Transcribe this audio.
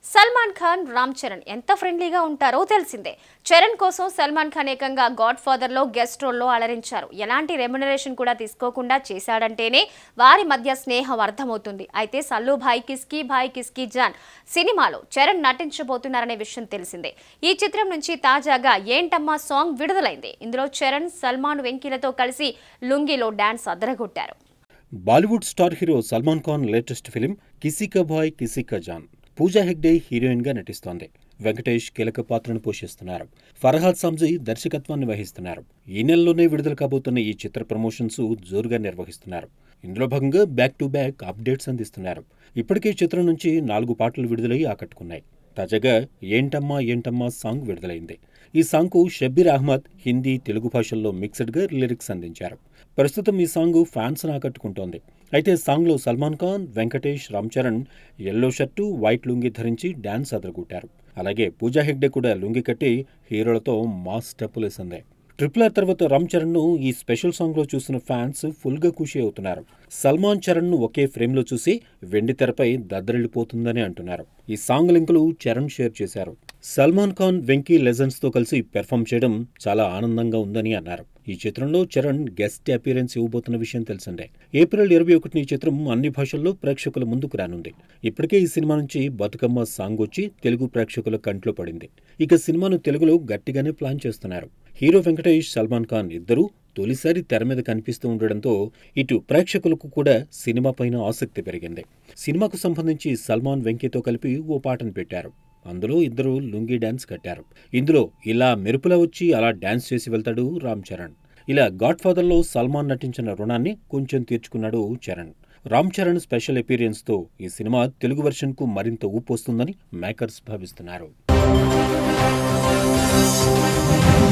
సల్మాన్ ఖాన్ రామ్ చరణ్ ఎంత ఫ్రెండ్లీగా ఉంటారో తెలిసిందే చరణ్ కోసం సల్మాన్ ఖాన్ ఏకంగా గాడ్ ఫాదర్ లో గెస్ట్ రోల్లో అలరించారు ఎలాంటి రెమ్యునరేషన్ కూడా తీసుకోకుండా చేశాడంటేనే వారి మధ్య స్నేహం అర్థమవుతుంది అయితే సల్లు భాయ్ కిస్కీ భాయ్ కిస్కీ జాన్ సినిమాలో చరణ్ నటించబోతున్నారనే విషయం తెలిసిందే ఈ చిత్రం నుంచి తాజాగా ఏంటమ్మా సాంగ్ విడుదలైంది ఇందులో చరణ్ సల్మాన్ వెంకీలతో కలిసి లుంగిలో డాన్స్ అదరగొట్టారు Bollywood star hero Salman Khan latest film Kisi Ka Bhai కిసీ కా జాన్ పూజా హెగ్డే హీరోయిన్ గా నటిస్తోంది వెంకటేష్ కీలక పాత్రను పోషిస్తున్నారు ఫర్హాద్ సంజయ్ దర్శకత్వాన్ని వహిస్తున్నారు ఈ నెలలోనే విడుదల కాబోతున్న ఈ చిత్ర ప్రమోషన్స్ జోరుగా నిర్వహిస్తున్నారు ఇందులో భాగంగా బ్యాక్ టు బ్యాక్ అప్డేట్స్ అందిస్తున్నారు ఇప్పటికే ఈ చిత్రం నుంచి నాలుగు పాటలు విడుదలై ఆకట్టుకున్నాయి తాజాగా ఏంటమ్మా ఏంటమ్మా సాంగ్ విడుదలైంది ఈ సాంగ్కు షబ్బీర్ అహ్మద్ హిందీ తెలుగు భాషల్లో మిక్స్డ్గా లిరిక్స్ అందించారు ప్రస్తుతం ఈ సాంగ్ ఫ్యాన్స్ ఆకట్టుకుంటోంది అయితే సాంగ్లో Salman Khan Venkatesh Ram Charan yellow shirt white lungi ధరించి డాన్స్ అదరగొట్టారు అలాగే పూజా హెగ్డే కూడా లుంగి కట్టి హీరోలతో మాస్ స్టెప్పులేసింది ట్రిపుల్ ఆర్ తర్వాత రామ్ చరణ్ ను ఈ స్పెషల్ సాంగ్ లో చూసిన ఫ్యాన్స్ ఫుల్ గా ఖుషి అవుతున్నారు సల్మాన్ చరణ్ ను ఒకే ఫ్రేమ్ లో చూసి వెండి తెరపై దద్దరిల్లిపోతుందని అంటున్నారు ఈ సాంగ్ లింకులు చరణ్ షేర్ చేశారు సల్మాన్ ఖాన్ వెంకీ లెజెండ్స్ తో కలిసి పెర్ఫామ్ చేయడం చాలా ఆనందంగా ఉందని అన్నారు ఈ చిత్రంలో చరణ్ గెస్ట్ అపీరెన్స్ ఇవ్వబోతున్న విషయం తెలిసిందే ఏప్రిల్ ఇరవై ఒకటిని ఈ చిత్రం అన్ని భాషల్లో ప్రేక్షకుల ముందుకు రానుంది ఇప్పటికే ఈ సినిమా నుంచి బతుకమ్మ సాంగ్ వచ్చి తెలుగు ప్రేక్షకుల కంట్లో పడింది ఇక సినిమాను తెలుగులో గట్టిగానే ప్లాన్ చేస్తున్నారు హీరో వెంకటేష్ సల్మాన్ ఖాన్ ఇద్దరూ తొలిసారి తెర మీద కనిపిస్తూ ఉండడంతో ఇటు ప్రేక్షకులకు కూడా సినిమా పైన ఆసక్తి పెరిగింది సినిమాకు సంబంధించి సల్మాన్ వెంకీతో కలిపి ఓ పాటను పెట్టారు అందులో ఇద్దరు లుంగీ డాన్స్ కట్టారు ఇందులో ఇలా మెరుపులా వచ్చి అలా డాన్స్ చేసి వెళ్తాడు రామ్ చరణ్ ఇలా గాడ్ ఫాదర్లో సల్మాన్ నటించిన రుణాన్ని కొంచెం తీర్చుకున్నాడు చరణ్ రామ్ చరణ్ స్పెషల్ అపీరియన్స్తో ఈ సినిమా తెలుగు వెర్షన్కు మరింత ఊపు వస్తుందని మేకర్స్ భావిస్తున్నారు